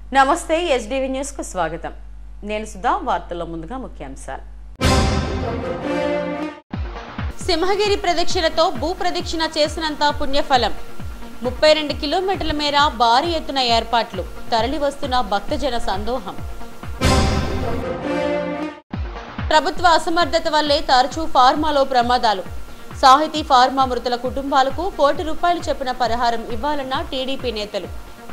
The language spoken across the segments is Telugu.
నమస్తే ఎస్డీవీ న్యూస్ కు స్వాగతం నేను సుధా వార్తల్లో ముందుగా ముఖ్యాంశాలు సింహగిరి ప్రదక్షిణతో భూ ప్రదక్షిణ చేసినంత పుణ్యఫలం ముప్పై రెండు కిలోమీటర్ల మేర భారీ ఎత్తున ఏర్పాట్లు తరలి వస్తున్న భక్తజన సందోహం ప్రభుత్వ అసమర్థత వల్లే తరచూ ఫార్మాలో ప్రమాదాలు సాహితీ ఫార్మా మృతుల కుటుంబాలకు కోటి రూపాయలు చెప్పిన పరిహారం ఇవ్వాలన్న టీడీపీ నేతలు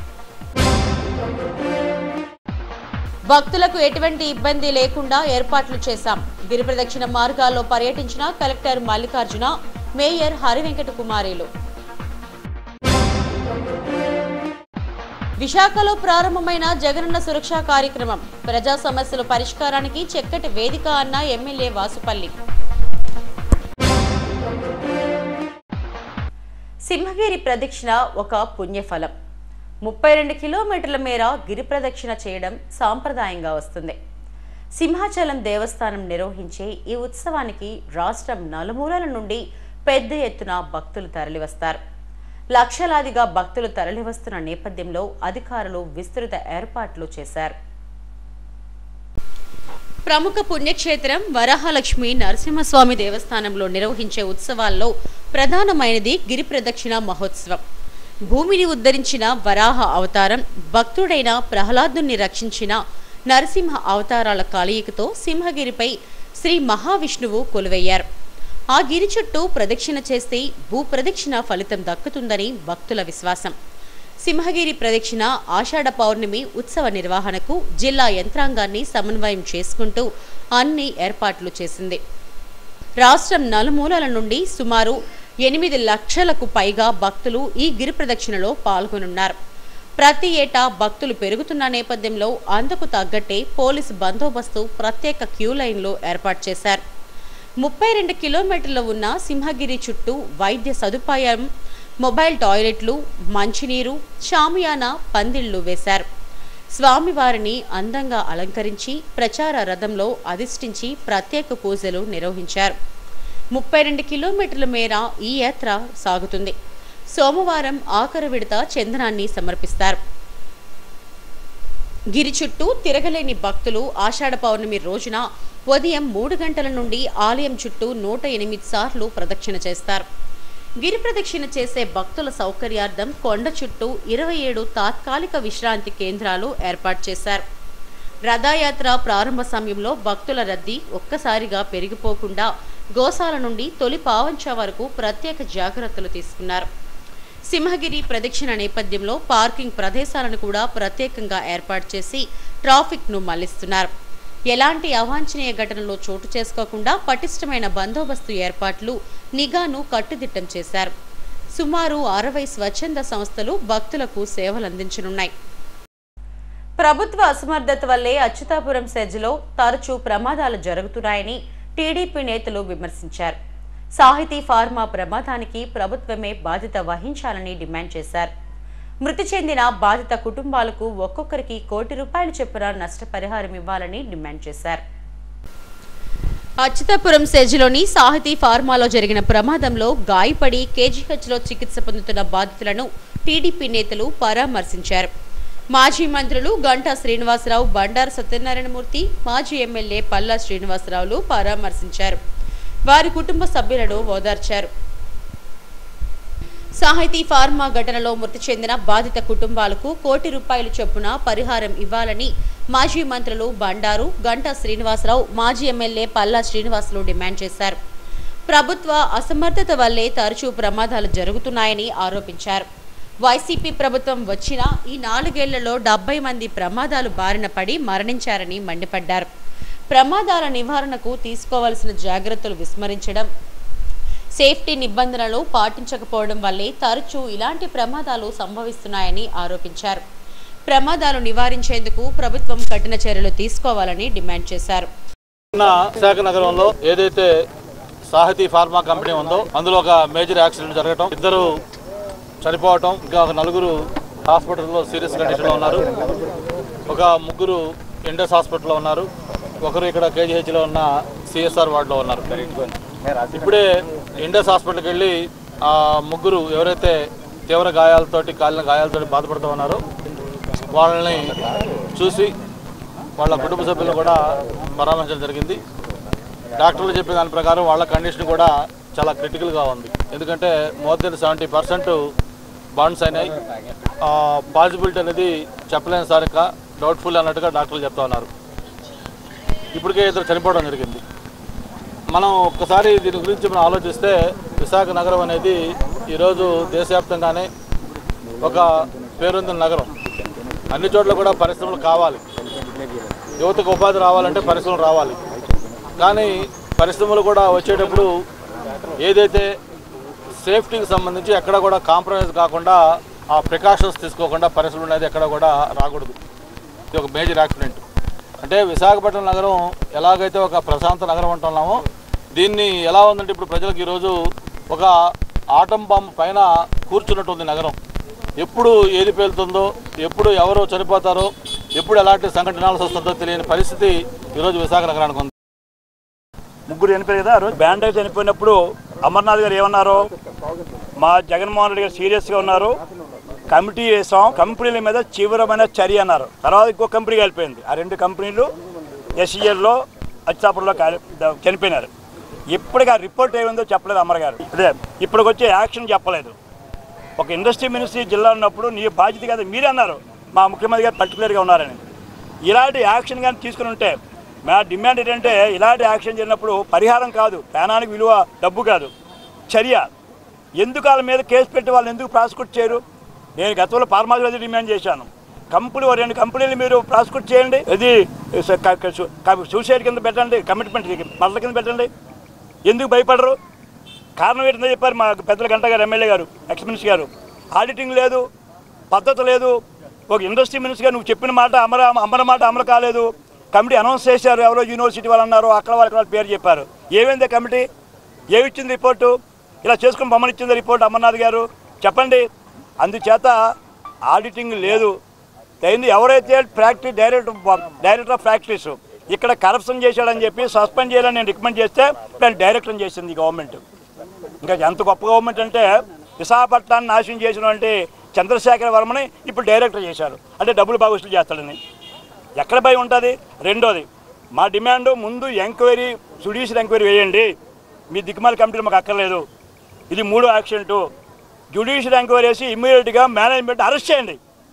భక్తులకు ఎటువంటి ఇబ్బంది లేకుండా ఏర్పాట్లు చేశాం గిరి ప్రదక్షిణ మార్గాల్లో పర్యటించిన కలెక్టర్ మల్లికార్జున మేయర్ హరివెంకట కుమారీలు విశాఖలో ప్రారంభమైన జగనన్న సురక్ష కార్యక్రమం ప్రజా సమస్యల పరిష్కారానికి చక్కటి వేదిక అన్న ఎమ్మెల్యే వాసుపల్లి సింహగిరి ప్రదక్షిణ ఒక పుణ్యఫలం ముప్పై రెండు కిలోమీటర్ల మేర గిరి ప్రదక్షిణ చేయడం సాంప్రదాయంగా వస్తుంది సింహాచలం దేవస్థానం నిర్వహించే ఈ ఉత్సవానికి రాష్ట్రం నలుమూలల నుండి పెద్ద ఎత్తున భక్తులు తరలివస్తారు లక్షలాదిగా భక్తులు తరలివస్తున్న నేపథ్యంలో అధికారులు విస్తృత ఏర్పాట్లు చేశారు ప్రముఖ పుణ్యక్షేత్రం వరాహలక్ష్మి నరసింహస్వామి దేవస్థానంలో నిర్వహించే ఉత్సవాల్లో ప్రధానమైనది గిరి ప్రదక్షిణ మహోత్సవం భూమిని ఉద్ధరించిన వరాహ అవతారం భక్తుడైన ప్రహ్లాదుని రక్షించిన నరసింహ అవతారాల కలయికతో సింహగిరిపై శ్రీ మహావిష్ణువు కొలువయ్యారు ఆ గిరి చుట్టూ ప్రదక్షిణ చేస్తే భూ ప్రదక్షిణ ఫలితం దక్కుతుందని భక్తుల విశ్వాసం సింహగిరి ప్రదక్షిణ ఆషాఢ పౌర్ణమి ఉత్సవ నిర్వహణకు జిల్లా యంత్రాంగాన్ని సమన్వయం చేసుకుంటూ అన్ని ఏర్పాట్లు చేసింది రాష్ట్రం నలుమూలల నుండి సుమారు ఎనిమిది లక్షలకు పైగా భక్తులు ఈ గిరి ప్రదక్షిణలో పాల్గొనున్నారు ప్రతి ఏటా భక్తులు పెరుగుతున్న నేపథ్యంలో అందుకు తగ్గట్టే పోలీసు బందోబస్తు ప్రత్యేక క్యూ లైన్లో ఏర్పాటు చేశారు ముప్పై రెండు కిలోమీటర్ల ఉన్న సింహగిరి చుట్టూ వైద్య సదుపాయం మొబైల్ టాయిలెట్లు మంచినీరు షామియానా పందిళ్లు వేశారు స్వామివారిని అందంగా అలంకరించి ప్రచార రథంలో అధిష్ఠించి ప్రత్యేక పూజలు నిర్వహించారు ముప్పై రెండు కిలోమీటర్ల మేర ఈ యాత్ర సాగుతుంది సోమవారం ఆఖరి విడత చందనాన్ని సమర్పిస్తారు గిరి చుట్టూ తిరగలేని భక్తులు ఆషాఢ పౌర్ణమి రోజున ఉదయం మూడు గంటల నుండి ఆలయం చుట్టూ నూట ఎనిమిది సార్లు ప్రదక్షిణ చేస్తారు గిరి ప్రదక్షిణ చేసే భక్తుల సౌకర్యార్థం కొండ చుట్టూ ఇరవై ఏడు తాత్కాలిక విశ్రాంతి కేంద్రాలు ఏర్పాటు చేశారు రథయాత్ర ప్రారంభ సమయంలో భక్తుల రద్దీ ఒక్కసారిగా పెరిగిపోకుండా గోశాల నుండి తొలి పావంచ వరకు ప్రత్యేక జాగ్రత్తలు తీసుకున్నారు సింహగిరి ప్రదక్షిణ నేపథ్యంలో పార్కింగ్ ప్రదేశాలను కూడా ప్రత్యేకంగా ఏర్పాటు చేసి ట్రాఫిక్ను మళ్లిస్తున్నారు ఎలాంటి అవాంఛనీయ ఘటనలో చోటు చేసుకోకుండా పటిష్టమైన బందోబస్తు ఏర్పాట్లు నిఘాను కట్టుదిట్టం చేశారు సుమారు అరవై స్వచ్ఛంద సంస్థలు భక్తులకు సేవలందించనున్నాయి ప్రభుత్వ అసమర్థత వల్లే అచ్యుతాపురం సెజ్లో తరచూ ప్రమాదాలు జరుగుతున్నాయని టీడీపీ నేతలు విమర్శించారు సాహితీ ఫార్మా ప్రమాదానికి ప్రభుత్వమే బాధ్యత వహించాలని డిమాండ్ చేశారు మృతి చెందిన బాధిత కుటుంబాలకు ఒక్కొక్కరికి కోటి రూపాయలు చొప్పున నష్టపరిహారం ఇవ్వాలని డిమాండ్ చేశారు అచ్యుతాపురం సెజ్లోని సాహితీ ఫార్మాలో జరిగిన ప్రమాదంలో గాయపడి కేజీహెచ్లో చికిత్స పొందుతున్న బాధితులను టీడీపీ నేతలు పరామర్శించారు మాజీ మంత్రులు గంటా శ్రీనివాసరావు బండారు సత్యనారాయణమూర్తి మాజీ ఎమ్మెల్యే పల్లా శ్రీనివాసరావులు పరామర్శించారు వారి కుటుంబ సభ్యులను ఓదార్చారు సాహితీ ఫార్మా ఘటనలో మృతి చెందిన బాధిత కుటుంబాలకు కోటి రూపాయలు చొప్పున పరిహారం ఇవ్వాలని మాజీ మంత్రులు బండారు గంటా శ్రీనివాసరావు మాజీ ఎమ్మెల్యే పల్లా శ్రీనివాసులు డిమాండ్ చేశారు ప్రభుత్వ అసమర్థత వల్లే తరచూ ప్రమాదాలు జరుగుతున్నాయని ఆరోపించారు వైసీపీ ప్రభుత్వం వచ్చిన ఈ నాలుగేళ్లలో డెబ్బై మంది ప్రమాదాలు బారిన పడి మరణించారని మండిపడ్డారు ప్రమాదాల నివారణకు తీసుకోవాల్సిన జాగ్రత్తలు విస్మరించడం సేఫ్టీ నిబంధనలు పాటించకపోవడం వల్లే తరచూ ఇలాంటి ప్రమాదాలు సంభవిస్తున్నాయని ఆరోపించారు ప్రమాదాలు నివారించేందుకు ప్రభుత్వం కఠిన చర్యలు తీసుకోవాలని డిమాండ్ చేశారు నిన్న విశాఖ నగరంలో ఏదైతే సాహితీ ఫార్మా కంపెనీ ఉందో అందులో ఒక మేజర్ యాక్సిడెంట్ జరగటం ఇద్దరు చనిపోవటం ఇంకా ఒక నలుగురు హాస్పిటల్లో సీరియస్ కండిషన్లో ఉన్నారు ఒక ముగ్గురు ఇండస్ హాస్పిటల్లో ఉన్నారు ఒకరు ఇక్కడ కేజీహెచ్లో ఉన్న సిఎస్ఆర్ వార్డులో ఉన్నారు ఇప్పుడే ఇండస్ హాస్పిటల్కి వెళ్ళి ఆ ముగ్గురు ఎవరైతే తీవ్ర గాయాలతోటి కాలిన గాయాలతోటి బాధపడుతూ ఉన్నారో వాళ్ళని చూసి వాళ్ళ కుటుంబ సభ్యులను కూడా పరామర్శించడం జరిగింది డాక్టర్లు చెప్పిన దాని ప్రకారం వాళ్ళ కండిషన్ కూడా చాలా క్రిటికల్గా ఉంది ఎందుకంటే more than seventy percent bonds అయినాయి పాసిబిలిటీ అనేది చెప్పలేని సారిక డౌట్ఫుల్ అన్నట్టుగా డాక్టర్లు చెప్తా ఉన్నారు ఇప్పటికే ఇద్దరు చనిపోవడం జరిగింది మనం ఒక్కసారి దీని గురించి మనం ఆలోచిస్తే విశాఖ నగరం అనేది ఈరోజు దేశవ్యాప్తంగానే ఒక పేరొందిన నగరం అన్ని చోట్ల కూడా పరిశ్రమలు కావాలి యువతకు ఉపాధి రావాలంటే పరిశ్రమలు రావాలి కానీ పరిశ్రమలు కూడా వచ్చేటప్పుడు ఏదైతే సేఫ్టీకి సంబంధించి ఎక్కడ కూడా కాంప్రమైజ్ కాకుండా ఆ ప్రికాషన్స్ తీసుకోకుండా పరిశ్రమలు అనేది ఎక్కడ కూడా రాకూడదు ఇది ఒక మేజర్ యాక్సిడెంట్ అంటే విశాఖపట్నం నగరం ఎలాగైతే ఒక ప్రశాంత నగరం అంటున్నామో దీన్ని ఎలా ఉందంటే ఇప్పుడు ప్రజలకు ఈరోజు ఒక ఆటం బాంబు పైన కూర్చున్నట్టు ఉంది నగరం ఎప్పుడు ఏది పేలుతుందో ఎప్పుడు ఎవరు చనిపోతారో ఎప్పుడు ఎలాంటి సంఘటన వినాల్సి వస్తుందో తెలియని పరిస్థితి ఈరోజు విశాఖ నగరానికి ఉంది ముగ్గురు చనిపోయారు కదా ఆ రోజు బ్యాండ్ అయితే చనిపోయినప్పుడు అమర్నాథ్ గారు ఏమన్నారు మా జగన్మోహన్ రెడ్డి గారు సీరియస్గా ఉన్నారు కమిటీ వేసాం కంపెనీల మీద తీవ్రమైన చర్య అన్నారు తర్వాత ఇంకో కంపెనీ కలిపోయింది ఆ రెండు కంపెనీలు ఎస్ఈఎల్లో అచ్చాపురంలో కాలి ద- చనిపోయినారు ఇప్పటికి ఆ రిపోర్ట్ ఏమైందో చెప్పలేదు అమర్ గారు అదే ఇప్పటికి వచ్చే యాక్షన్ చెప్పలేదు ఒక ఇండస్ట్రీ మినిస్ట్రీ జిల్లా ఉన్నప్పుడు నీ బాధ్యత కదా మీరే అన్నారు మా ముఖ్యమంత్రి గారు పర్టికులర్గా ఉన్నారని ఇలాంటి యాక్షన్ కానీ తీసుకుని ఉంటే మా డిమాండ్ ఏంటంటే ఇలాంటి యాక్షన్ జరిగినప్పుడు పరిహారం కాదు ప్రాణానికి విలువ డబ్బు కాదు చర్య ఎందుకు వాళ్ళ మీద కేసు పెట్టి వాళ్ళని ఎందుకు ప్రాసిక్యూట్ చేయరు నేను గతంలో ఫార్మాసిటీ డిమాండ్ చేశాను కంపెనీ ఓ రెండు కంపెనీలు మీరు ప్రాసిక్యూట్ చేయండి ఇది సూసైడ్ కింద పెట్టండి కమిట్మెంట్ మరల కింద పెట్టండి ఎందుకు భయపడరు కారణం ఏంటంటే చెప్పారు మా పెద్దల గంట గారు ఎమ్మెల్యే గారు ఎక్స్ మినిస్టర్ గారు ఆడిటింగ్ లేదు పద్ధతి లేదు ఒక ఇండస్ట్రీ మినిస్టర్ గారు నువ్వు చెప్పిన మాట అమర అమర మాట అమలు కాలేదు కమిటీ అనౌన్స్ చేశారు ఎవరో యూనివర్సిటీ వాళ్ళు అన్నారు అక్కడ వాళ్ళ ఇక్కడ వాళ్ళ పేరు చెప్పారు ఏమైంది కమిటీ ఏమిచ్చింది రిపోర్టు ఇలా చేసుకుని బొమ్మలు ఇచ్చింది రిపోర్ట్ అమర్నాథ్ గారు చెప్పండి అందుచేత ఆడిటింగ్ లేదు అయింది ఎవరైతే practice director director of practice ఇక్కడ కరప్షన్ చేశాడని చెప్పి సస్పెండ్ చేయాలని నేను రికమెండ్ చేస్తే దాన్ని డైరెక్టర్ చేసింది ఈ గవర్నమెంట్ ఇంకా ఎంత గొప్ప గవర్నమెంట్ అంటే విశాఖపట్నాన్ని నాశనం చేసినటువంటి చంద్రశేఖర వర్మని ఇప్పుడు డైరెక్టర్ చేశారు అంటే డబ్బులు బాగా వసూలు చేస్తాడని ఎక్కడ భయం ఉంటుంది రెండోది మా డిమాండ్ ముందు ఎంక్వైరీ జుడిషియల్ ఎంక్వైరీ వేయండి మీ దిక్కుమాల కమిటీలు మాకు అక్కర్లేదు ఇది మూడో యాక్సిడెంట్ జుడిషియల్ ఎంక్వైరీ వేసి ఇమ్మీడియట్గా మేనేజ్మెంట్ అరెస్ట్ చేయండి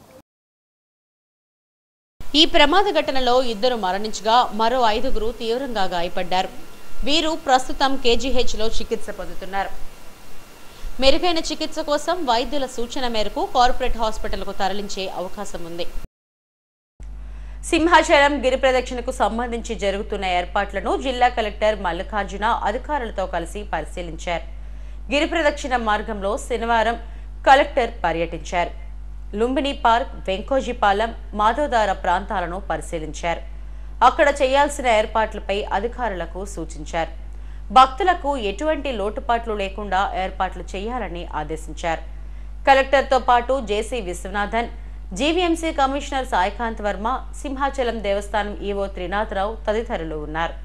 ఈ ప్రమాద ఘటనలో ఇద్దరు మరణించగా మరో ఐదుగురు తీవ్రంగా గాయపడ్డారు వీరు ప్రస్తుతం కేజీహెచ్లో చికిత్స పొందుతున్నారు మెరుగైన చికిత్స కోసం వైద్యుల సూచన మేరకు కార్పొరేట్ హాస్పిటల్కు తరలించే అవకాశం ఉంది సింహాచలం గిరి ప్రదక్షిణకు సంబంధించి జరుగుతున్న ఏర్పాట్లను జిల్లా కలెక్టర్ మల్లికార్జున అధికారులతో కలిసి పరిశీలించారు గిరి ప్రదక్షిణ మార్గంలో శనివారం కలెక్టర్ పర్యటించారు లుంబిని పార్క్ వెంకోజీపాలెం మాధవదార ప్రాంతాలను పరిశీలించారు అక్కడ చేయాల్సిన ఏర్పాట్లపై అధికారులకు సూచించారు భక్తులకు ఎటువంటి లోటుపాట్లు లేకుండా ఏర్పాట్లు చేయాలని ఆదేశించారు కలెక్టర్తో పాటు జేసీ విశ్వనాథన్ జీవీఎంసీ కమిషనర్ సాయికాంత్ వర్మ సింహాచలం దేవస్థానం ఈవో త్రినాథరావు తదితరులు ఉన్నారు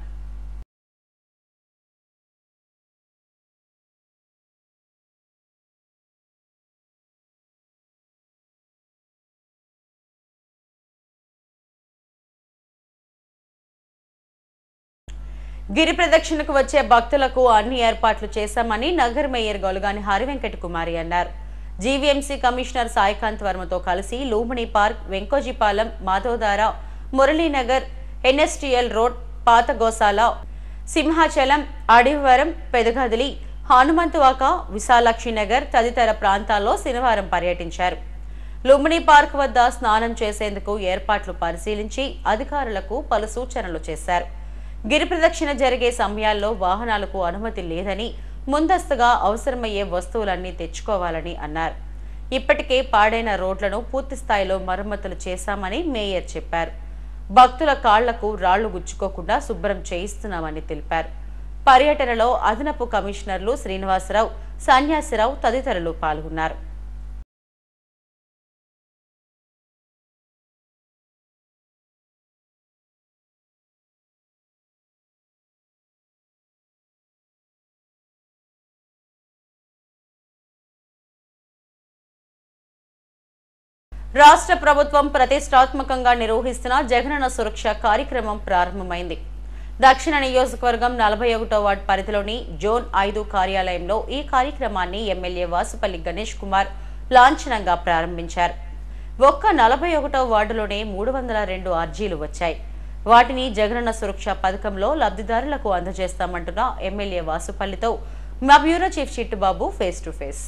గిరి ప్రదక్షిణకు వచ్చే భక్తులకు అన్ని ఏర్పాట్లు చేశామని నగర్ మేయర్ గొలగాని హరివెంకట కుమారి అన్నారు జీవీఎంసీ కమిషనర్ సాయికాంత్ వర్మతో కలిసి Lumbini park Venkojipalem Madhavadhara Muralinagar NSTL road పాత గోశాల సింహాచలం అడివరం పెదగదిలి హనుమంతువాక విశాలాక్షి నగర్ తదితర ప్రాంతాల్లో శనివారం పర్యటించారు లుంబిని పార్క్ వద్ద స్నానం చేసేందుకు ఏర్పాట్లు పరిశీలించి అధికారులకు పలు సూచనలు చేశారు గిరి ప్రదక్షిణ జరిగే సమయాల్లో వాహనాలకు అనుమతి లేదని ముందస్తుగా అవసరమయ్యే వస్తువులన్నీ తెచ్చుకోవాలని అన్నారు ఇప్పటికే పాడైన రోడ్లను పూర్తి స్థాయిలో మరమ్మతులు చేశామని మేయర్ చెప్పారు భక్తుల కాళ్లకు రాళ్లు గుచ్చుకోకుండా శుభ్రం చేయిస్తున్నామని తెలిపారు పర్యటనలో అదనపు కమిషనర్లు శ్రీనివాసరావు సన్యాసిరావు తదితరులు పాల్గొన్నారు రాష్ట్ర ప్రభుత్వం ప్రతిష్టాత్మకంగా నిర్వహిస్తున్న జగనన్న సురక్ష కార్యక్రమం ప్రారంభమైంది దక్షిణ నియోజకవర్గం నలభై ఒకటో వార్డు పరిధిలోని జోన్ ఐదు కార్యాలయంలో ఈ కార్యక్రమాన్ని ఎమ్మెల్యే వాసుపల్లి గణేష్ కుమార్ లాంఛనంగా ప్రారంభించారు ఒక్క నలభై ఒకటో వార్డులోనే మూడు వందల రెండు అర్జీలు వచ్చాయి వాటిని జగనన్న సురక్ష పథకంలో లబ్ధిదారులకు అందజేస్తామంటున్న ఎమ్మెల్యే వాసుపల్లితో మా bureau chief Chittubabu face to face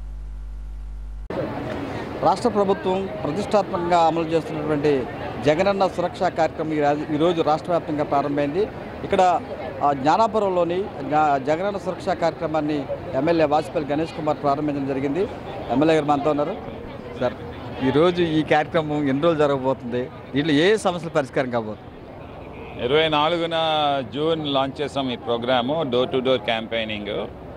రాష్ట్ర ప్రభుత్వం ప్రతిష్టాత్మకంగా అమలు చేస్తున్నటువంటి జగనన్న సురక్ష కార్యక్రమం ఈ రాజు- ఈరోజు రాష్ట్ర వ్యాప్తంగా ప్రారంభమైంది ఇక్కడ ఆ, జ్ఞానాపురంలోని జ్ఞా- జగనన్న సురక్ష కార్యక్రమాన్ని ఎమ్మెల్యే వాజ్పేయి గణేష్ కుమార్ ప్రారంభించడం జరిగింది ఎమ్మెల్యే గారు మనతో ఉన్నారు సార్ ఈరోజు ఈ కార్యక్రమం ఎన్ని రోజులు జరగబోతుంది దీంట్లో ఏ సమస్యలు పరిష్కారం కాబోతుంది ఇరవై నాలుగున జూన్ లాంచ్ చేసాం ఈ programme door to door campaigning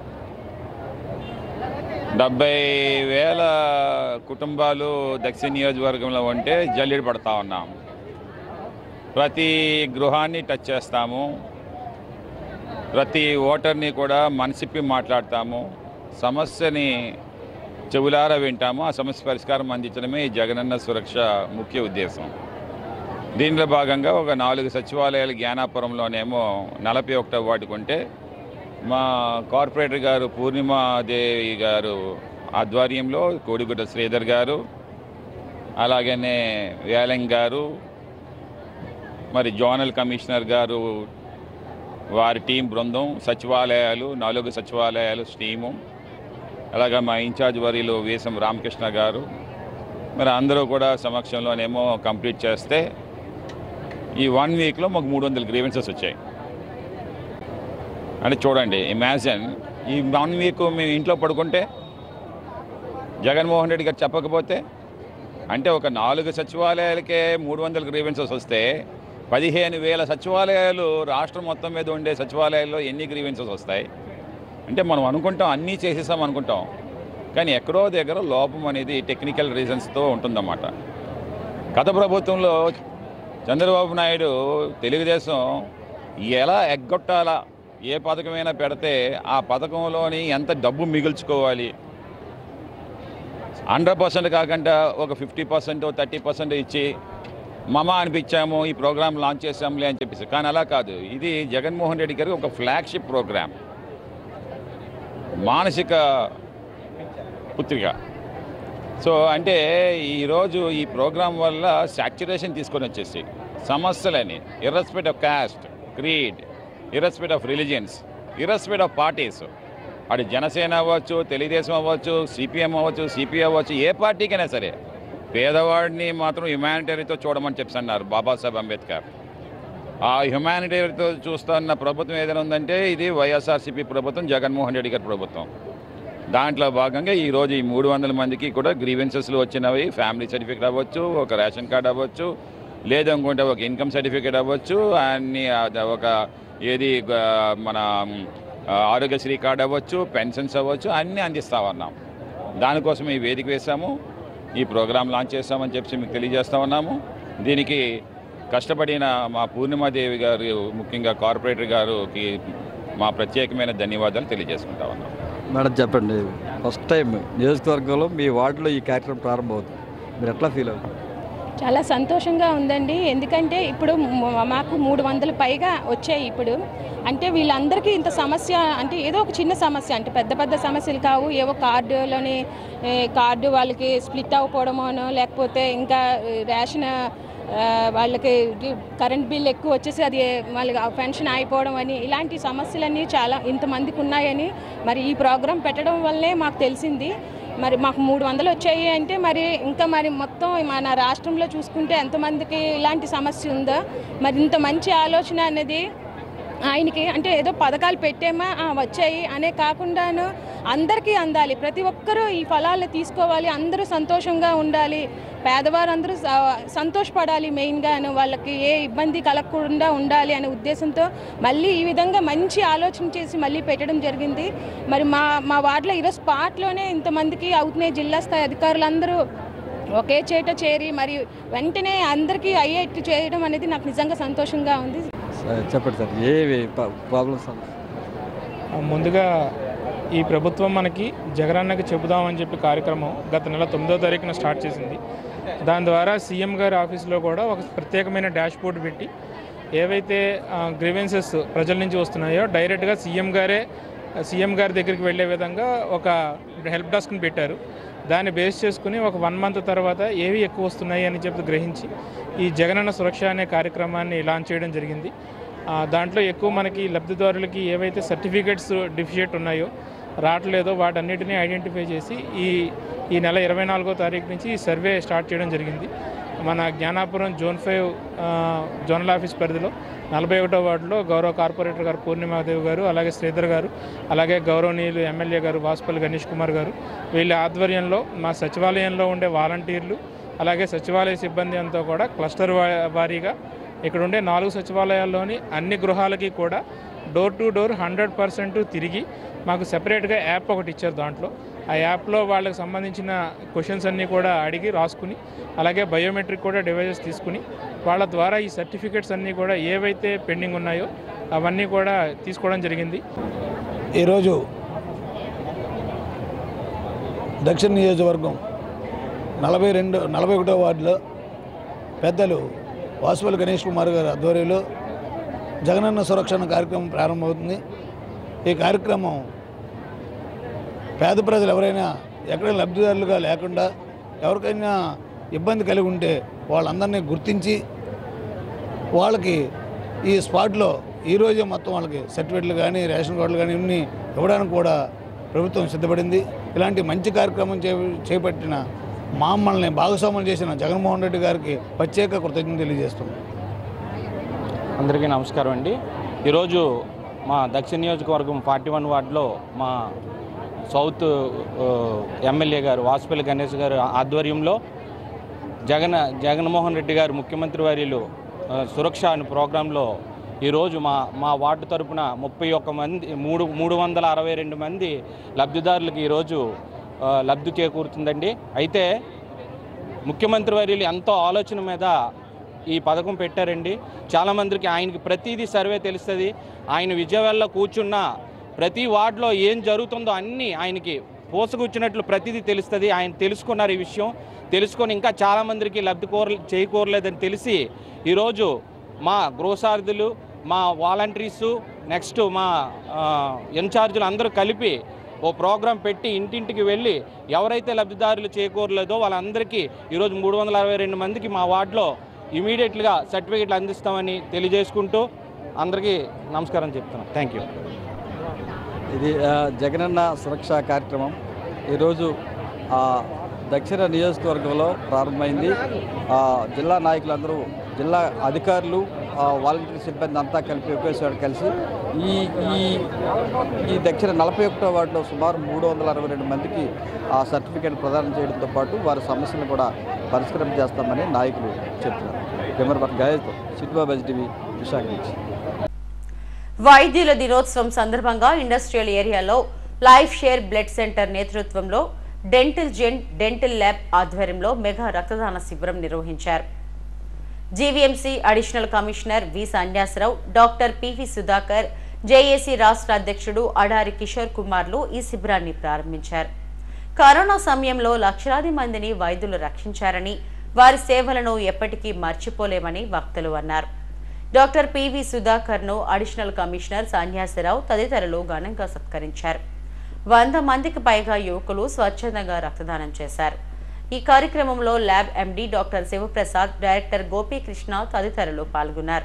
డెబ్బై వేల కుటుంబాలు దక్షిణ నియోజకవర్గంలో ఉంటే జల్లెడ పడతా ఉన్నాం ప్రతి గృహాన్ని టచ్ చేస్తాము ప్రతి ఓటర్ని కూడా మనసిప్పి మాట్లాడతాము సమస్యని చెవులారా వింటాము ఆ సమస్య పరిష్కారం అందించడమే ఈ జగనన్న సురక్ష ముఖ్య ఉద్దేశం దీనిలో భాగంగా ఒక నాలుగు సచివాలయాలు జ్ఞానాపురంలోనేమో నలభై ఒకటో వాటికి ఉంటే మా కార్పొరేటర్ గారు పూర్ణిమాదేవి గారు ఆధ్వర్యంలో కోడిగుడ్డ శ్రీధర్ గారు అలాగనే వేలంగ్ గారు మరి జోనల్ కమిషనర్ గారు వారి టీం బృందం సచివాలయాలు నాలుగు సచివాలయాలు టీము అలాగే మా ఇన్ఛార్జ్ వర్యులు వీసం రామకృష్ణ గారు మరి అందరూ కూడా సమక్షంలోనేమో కంప్లీట్ చేస్తే ఈ వన్ వీక్లో మాకు మూడు వందల గ్రీవెన్సెస్ వచ్చాయి అంటే చూడండి ఇమాజిన్ ఈ వన్ వీక్ మేము ఇంట్లో పడుకుంటే జగన్మోహన్ రెడ్డి గారు చెప్పకపోతే అంటే ఒక నాలుగు సచివాలయాలకే మూడు వందల గ్రీవెన్సెస్ వస్తే పదిహేను వేల సచివాలయాలు రాష్ట్రం మొత్తం మీద ఉండే సచివాలయాల్లో ఎన్ని గ్రీవెన్సెస్ వస్తాయి అంటే మనం అనుకుంటాం అన్నీ చేసేసాం అనుకుంటాం కానీ ఎక్కడో దగ్గర లోపం అనేది టెక్నికల్ రీజన్స్తో ఉంటుందన్నమాట గత ప్రభుత్వంలో చంద్రబాబు నాయుడు తెలుగుదేశం ఎలా ఎగ్గొట్టాలా ఏ పథకమైనా పెడితే ఆ పథకంలోని ఎంత డబ్బు మిగుల్చుకోవాలి హండ్రెడ్ పర్సెంట్ కాకుండా ఒక ఫిఫ్టీ పర్సెంట్ థర్టీ పర్సెంట్ ఇచ్చి మమ అనిపించాము ఈ ప్రోగ్రామ్ లాంచ్ చేసాంలే అని చెప్పేసి కానీ అలా కాదు ఇది జగన్మోహన్ రెడ్డి గారికి ఒక ఫ్లాగ్షిప్ ప్రోగ్రామ్ మానసిక పుత్రిక సో అంటే ఈరోజు ఈ ప్రోగ్రాం వల్ల సాక్చురేషన్ తీసుకొని వచ్చేసి సమస్యలని irrespective of caste creed irrespective of religions irrespective of parties అటు జనసేన అవ్వచ్చు తెలుగుదేశం అవ్వచ్చు సిపిఎం అవ్వచ్చు సిపిఐ అవ్వచ్చు ఏ పార్టీకైనా సరే పేదవాడిని మాత్రం హ్యుమానిటరీతో చూడమని చెప్పి అన్నారు బాబాసాహెబ్ అంబేద్కర్ ఆ హ్యుమానిటరీతో చూస్తున్న ప్రభుత్వం ఏదైనా ఉందంటే ఇది వైఎస్ఆర్సీపీ ప్రభుత్వం జగన్మోహన్ రెడ్డి గారి ప్రభుత్వం దాంట్లో భాగంగా ఈరోజు ఈ మూడు వందల మందికి కూడా గ్రీవెన్సెస్లు వచ్చినవి ఫ్యామిలీ సర్టిఫికేట్ అవ్వచ్చు ఒక రేషన్ కార్డ్ అవ్వచ్చు లేదు అనుకుంటే ఒక ఇన్కమ్ సర్టిఫికేట్ అవ్వచ్చు అన్ని అద- ఒక ఏది ఆ, మన ఆ, ఆరోగ్యశ్రీ కార్డ్ అవ్వచ్చు పెన్షన్స్ అవ్వచ్చు అన్నీ అందిస్తా ఉన్నాం దానికోసం ఈ వేదిక వేసాము ఈ ప్రోగ్రాం లాంచ్ చేస్తామని చెప్పి మీకు తెలియజేస్తా ఉన్నాము దీనికి కష్టపడిన మా పూర్ణిమాదేవి గారు ముఖ్యంగా కార్పొరేటర్ గారికి మా ప్రత్యేకమైన ధన్యవాదాలు తెలియజేసుకుంటా ఉన్నాం మేడం చెప్పండి ఫస్ట్ టైం నియోజకవర్గంలో మీ వార్డులో ఈ కార్యక్రమం ప్రారంభమవుతుంది మీరు ఎట్లా ఫీల్ అవుతుంది చాలా సంతోషంగా ఉందండి ఎందుకంటే ఇప్పుడు మ- మాకు మూడు వందల పైగా వచ్చాయి ఇప్పుడు అంటే వీళ్ళందరికీ ఇంత సమస్య అంటే ఏదో ఒక చిన్న సమస్య అంటే పెద్ద పెద్ద సమస్యలు కావు ఏవో కార్డులోని ఏ, కార్డు వాళ్ళకి స్ప్లిట్ అవ్వకపోవడమోనో లేకపోతే ఇంకా ఏ, రేషన్ ఆ, వాళ్ళకి ఇది కరెంట్ బిల్ ఎక్కువ వచ్చేసి అది వాళ్ళకి ఆ పెన్షన్ అయిపోవడం అని ఇలాంటి సమస్యలన్నీ చాలా ఇంతమందికి ఉన్నాయని మరి ఈ ప్రోగ్రాం పెట్టడం వల్లే మాకు తెలిసింది మరి మాకు మూడు వందలు వచ్చాయి అంటే మరి ఇంకా మరి మొత్తం మన రాష్ట్రంలో చూసుకుంటే ఎంతమందికి ఇలాంటి సమస్య ఉందో మరి ఇంత మంచి ఆలోచన అనేది ఆయనకి అంటే ఏదో పథకాలు పెట్టామా ఆ, వచ్చాయి అనే కాకుండాను అందరికీ అందాలి ప్రతి ఒక్కరూ ఈ ఫలాలు తీసుకోవాలి అందరూ సంతోషంగా ఉండాలి పేదవారందరూ స- సంతోషపడాలి మెయిన్గాను వాళ్ళకి ఏ ఇబ్బంది కలగకుండా ఉండాలి అనే ఉద్దేశంతో మళ్ళీ ఈ విధంగా మంచి ఆలోచన చేసి మళ్ళీ పెట్టడం జరిగింది మరి మా మా వార్డులో ఈరోజు స్పాట్లోనే ఇంతమందికి అవుతున్నాయి జిల్లా స్థాయి అధికారులందరూ ఒకే చేట చేరి మరి వెంటనే అందరికీ అయ్యేట్టు చేయడం అనేది నాకు నిజంగా సంతోషంగా ఉంది సరే, చెప్పండి సార్ ఏవి ప్రాబ్లమ్స్ ఆ, ముందుగా ఈ ప్రభుత్వం మనకి జగనన్నకి చెబుదామని చెప్పి కార్యక్రమం గత నెల తొమ్మిదో తారీఖున స్టార్ట్ చేసింది దాని ద్వారా సీఎం గారి ఆఫీస్లో కూడా ఒక ప్రత్యేకమైన డాష్ బోర్డ్ పెట్టి ఏవైతే గ్రీవెన్సెస్ ప్రజల నుంచి వస్తున్నాయో డైరెక్ట్గా సీఎం గారే సీఎం గారి దగ్గరికి వెళ్ళే విధంగా ఒక హెల్ప్ డెస్క్ని పెట్టారు దాన్ని బేస్ చేసుకుని ఒక వన్ మంత్ తర్వాత ఏవి ఎక్కువ వస్తున్నాయి అని చెప్పి గ్రహించి ఈ జగనన్న సురక్ష అనే కార్యక్రమాన్ని లాంచ్ చేయడం జరిగింది ఆ, దాంట్లో ఎక్కువ మనకి లబ్ధిదారులకి ఏవైతే సర్టిఫికేట్స్ డిఫిషియేట్ ఉన్నాయో రావట్లేదో వాటన్నిటిని ఐడెంటిఫై చేసి ఈ ఈ నెల ఇరవై నాలుగో తారీఖు నుంచి ఈ సర్వే స్టార్ట్ చేయడం జరిగింది మన జ్ఞానాపురం జోన్ ఫైవ్ ఆ, జోనల్ ఆఫీస్ పరిధిలో నలభై ఒకటో వార్డులో గౌరవ కార్పొరేటర్ గారు పూర్ణిమాదేవి గారు అలాగే శ్రీధర్ గారు అలాగే గౌరవనీయులు ఎమ్మెల్యే గారు వాసుపల్లి గణేష్ కుమార్ గారు వీళ్ళ ఆధ్వర్యంలో మా సచివాలయంలో ఉండే వాలంటీర్లు అలాగే సచివాలయ సిబ్బంది అంతా కూడా క్లస్టర్ వా- వారీగా ఇక్కడ ఉండే నాలుగు సచివాలయాల్లోని అన్ని గృహాలకి కూడా door to door hundred percent తిరిగి మాకు సెపరేట్గా యాప్ ఒకటి ఇచ్చారు దాంట్లో ఆ యాప్లో వాళ్ళకి సంబంధించిన క్వశ్చన్స్ అన్నీ కూడా అడిగి రాసుకుని అలాగే బయోమెట్రిక్ కూడా డివైజెస్ తీసుకుని వాళ్ళ ద్వారా ఈ సర్టిఫికేట్స్ అన్నీ కూడా ఏవైతే పెండింగ్ ఉన్నాయో అవన్నీ కూడా తీసుకోవడం జరిగింది ఈరోజు దక్షిణ నియోజకవర్గం నలభై రెండు నలభై ఒకటో వార్డులో పెద్దలు వాసుపల్లి గణేష్ కుమార్ గారి ఆధ్వర్యంలో జగనన్న సురక్షణ కార్యక్రమం ప్రారంభమవుతుంది ఈ కార్యక్రమం పేద ప్రజలు ఎవరైనా ఎక్కడ లబ్ధిదారులుగా లేకుండా ఎవరికైనా ఇబ్బంది కలిగి ఉంటే వాళ్ళందరినీ గుర్తించి వాళ్ళకి ఈ స్పాట్లో ఈరోజే మొత్తం వాళ్ళకి సర్టిఫికెట్లు కానీ రేషన్ కార్డులు కానీ ఇవన్నీ ఇవ్వడానికి కూడా ప్రభుత్వం సిద్ధపడింది ఇలాంటి మంచి కార్యక్రమం చే చేపట్టిన మమ్మల్ని భాగస్వాములు చేసిన జగన్మోహన్ రెడ్డి గారికి ప్రత్యేక కృతజ్ఞత తెలియజేస్తున్నాం అందరికీ నమస్కారం అండి ఈరోజు మా దక్షిణ నియోజకవర్గం ఫార్టీ వన్ వార్డులో మా సౌత్ ఆ, ఎమ్మెల్యే గారు వాసుపల్లి గణేష్ గారు ఆధ్వర్యంలో జగన్ జగన్మోహన్ రెడ్డి గారు ముఖ్యమంత్రి వర్యులు ఆ, సురక్ష అనే ప్రోగ్రాంలో ఈరోజు మా మా వార్డు తరపున ముప్పై ఒక్క మంది మూడు మూడు వందల అరవై రెండు మంది లబ్ధిదారులకు ఈరోజు ఆ, లబ్ధి చేకూరుతుందండి అయితే ముఖ్యమంత్రి వర్యులు ఎంతో ఆలోచన మీద ఈ పథకం పెట్టారండి చాలామందికి ఆయనకి ప్రతిదీ సర్వే తెలుస్తుంది ఆయన విజయవాడలో కూర్చున్న ప్రతి వార్డులో ఏం జరుగుతుందో అన్నీ ఆయనకి పోసకూర్చున్నట్లు ప్రతిదీ తెలుస్తుంది ఆయన తెలుసుకున్నారు ఈ విషయం తెలుసుకొని ఇంకా చాలామందికి లబ్ధి కోర చేకూరలేదని తెలిసి ఈరోజు మా గృహసారథులు మా వాలంటీర్సు నెక్స్ట్ మా ఆ, ఇన్ఛార్జీలు అందరూ కలిపి ఓ ప్రోగ్రాం పెట్టి ఇంటింటికి వెళ్ళి ఎవరైతే లబ్ధిదారులు చేకూరలేదో వాళ్ళందరికీ ఈరోజు మూడు వందల అరవై రెండు మందికి మా వార్డులో ఇమీడియట్గా సర్టిఫికెట్లు అందిస్తామని తెలియజేసుకుంటూ అందరికీ నమస్కారం చెప్తున్నాను థ్యాంక్ యూ ఇది ఆ, జగనన్న సురక్ష కార్యక్రమం ఈరోజు ఆ, దక్షిణ నియోజకవర్గంలో ప్రారంభమైంది ఆ, జిల్లా నాయకులందరూ జిల్లా అధికారులు ఆ, వాలంటీర్ సిబ్బంది అంతా కలిపి ఒకేసారి కలిసి ఈ ఈ ఈ దక్షిణ నలభై ఒకటో వార్డులో సుమారు మూడు వందల అరవై రెండు మందికి ఆ సర్టిఫికేట్ ప్రదానం చేయడంతో పాటు వారి సమస్యలను కూడా పరిష్కారం చేస్తామని నాయకులు చెప్తున్నారు కెమెరా గాయతో సిట్టుబాబు టీవీ విశాఖ నుంచి వైద్యుల దినోత్సవం సందర్భంగా ఇండస్ట్రియల్ ఏరియాలో లైఫ్ షేర్ బ్లడ్ సెంటర్ నేతృత్వంలో డెంటల్ జెన్ డెంటల్ ల్యాబ్ ఆధ్వర్యంలో మెగా రక్తదాన శిబిరం నిర్వహించారు GVMC additional commissioner V Sanyasarao doctor PV Sudhakar JAC రాష్ట్ర అధ్యక్షుడు అడారి కిషోర్ కుమార్లు ఈ శిబిరాన్ని ప్రారంభించారు కరోనా సమయంలో లక్షలాది మందిని వైద్యులు రక్షించారని వారి సేవలను ఎప్పటికీ మర్చిపోలేమని వక్తలు అన్నారు డాక్టర్ పివి సుధాకర్ను అడిషనల్ కమిషనర్ సన్యాసరావు తదితరులు ఘనంగా సత్కరించారు వంద మందికి పైగా యువకులు స్వచ్ఛందంగా రక్తదానం చేశారు ఈ కార్యక్రమంలో lab MD doctor Sivaprasad director Gopikrishna తదితరులు పాల్గొన్నారు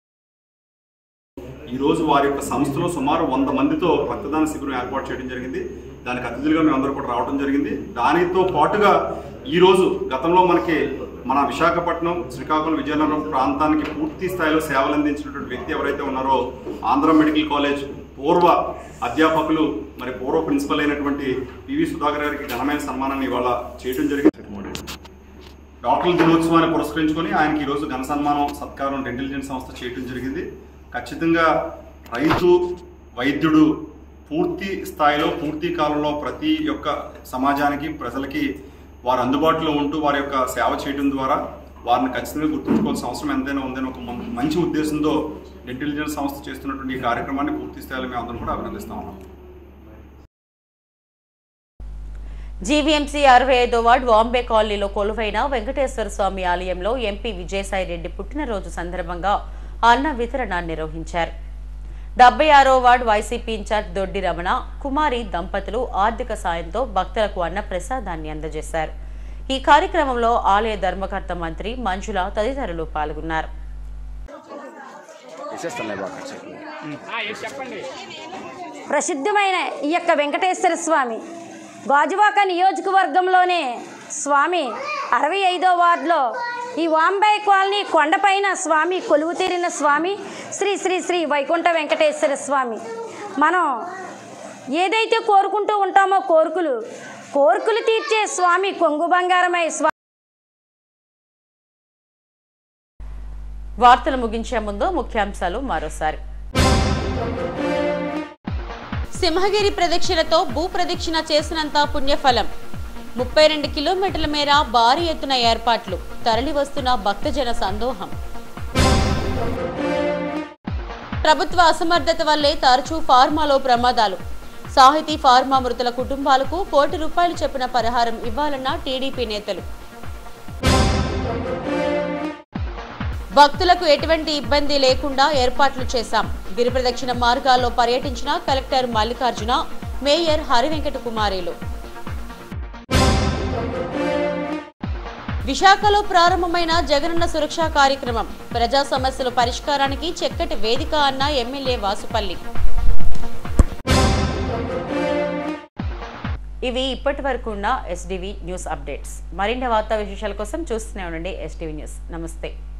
ఈ రోజు వారి యొక్క సంస్థలో సుమారు వంద మందితో రక్తదాన శిబిరం ఏర్పాటు చేయడం జరిగింది దానికి అతిథులుగా మేమందరూ కూడా రావడం జరిగింది దానితో పాటుగా ఈ రోజు గతంలో మనకి మన విశాఖపట్నం శ్రీకాకుళం విజయనగరం ప్రాంతానికి పూర్తి స్థాయిలో సేవలు అందించినటువంటి వ్యక్తి ఎవరైతే ఉన్నారో ఆంధ్ర మెడికల్ కాలేజ్ పూర్వ అధ్యాపకులు మరి పూర్వ ప్రిన్సిపల్ అయినటువంటి పివి సుధాకర్ గారికి ఘనమైన సన్మానాన్ని ఇవాళ చేయడం జరిగింది డాక్టర్ల దినోత్సవాన్ని పురస్కరించుకొని ఆయనకి ఈరోజు ఘన సన్మానం సత్కారం ఇంటెలిజెన్స్ సంస్థ చేయడం జరిగింది ఖచ్చితంగా రైతు వైద్యుడు పూర్తి స్థాయిలో పూర్తి కాలంలో ప్రతి యొక్క సమాజానికి ప్రజలకి వారు అందుబాటులో ఉంటూ వారి యొక్క సేవ చేయడం ద్వారా వారిని ఖచ్చితంగా గుర్తుంచుకోవాల్సిన అవసరం ఎంతైనా ఉందని ఒక మం- మంచి ఉద్దేశంతో ఇంటెలిజెన్స్ సంస్థ చేస్తున్నటువంటి ఈ కార్యక్రమాన్ని పూర్తి స్థాయిలో మేము అందరం కూడా అభినందిస్తా ఉన్నాం జీవీఎంసీ అరవై ఐదో వార్డు వాంబే కాలనీలో కొలువైన వెంకటేశ్వర స్వామి ఆలయంలో ఎంపీ విజయసాయి రెడ్డి పుట్టినరోజు సందర్భంగా అన్న వితరణ నిర్వహించారు డెబ్బై ఆరో వార్డు వైసీపీ ఇన్ఛార్జ్ దొడ్డి రమణ కుమారి దంపతులు ఆర్థిక సాయంతో భక్తులకు అన్న ప్రసాదాన్ని అందజేశారు ఈ కార్యక్రమంలో ఆలయ ధర్మకర్త మంత్రి మంజుల తదితరులు పాల్గొన్నారు ప్రసిద్ధమైన ఈ యొక్క వెంకటేశ్వర స్వామి గాజువాక నియోజకవర్గంలోనే స్వామి అరవై ఐదో వార్డులో ఈ వాంబాయి కాలనీ కొండపైన స్వామి కొలువు తీరిన స్వామి శ్రీ శ్రీ శ్రీ వైకుంఠ వెంకటేశ్వర స్వామి మనం ఏదైతే కోరుకుంటూ ఉంటామో కోరికలు కోరికలు తీర్చే స్వామి కొంగు బంగారమై స్వామి వార్తలు ముగించే ముందు ముఖ్యాంశాలు మరోసారి సింహగిరి ప్రదక్షిణతో భూ ప్రదక్షిణ చేసినంత పుణ్యఫలం ముప్పై రెండు కిలోమీటర్ల మేర భారీ ఎత్తున ఏర్పాట్లు తరలి వస్తున్న భక్తజన సందోహం ప్రభుత్వ అసమర్థత వల్లే తరచూ ఫార్మాలో ప్రమాదాలు సాహితీ ఫార్మా మృతుల కుటుంబాలకు కోటి రూపాయలు చెప్పిన పరిహారం ఇవ్వాలన్న టీడీపీ నేతలు భక్తులకు ఎటువంటి ఇబ్బంది లేకుండా ఏర్పాట్లు చేశాం గిరి ప్రదక్షిణ మార్గాల్లో పర్యటించిన కలెక్టర్ మల్లికార్జున మేయర్ హరివెంకట కుమారీలు విశాఖలో ప్రారంభమైన జగనన్న సురక్ష కార్యక్రమం ప్రజా సమస్యల పరిష్కారానికి చక్కటి వేదిక అన్న ఎమ్మెల్యే వాసుపల్లి ఇవి ఇప్పటి వరకు ఉన్న ఎస్డివి న్యూస్ అప్డేట్స్ మరిన్ని వార్తా విశేషాల కోసం చూస్తూనే ఉండండి ఎస్డివి న్యూస్ నమస్తే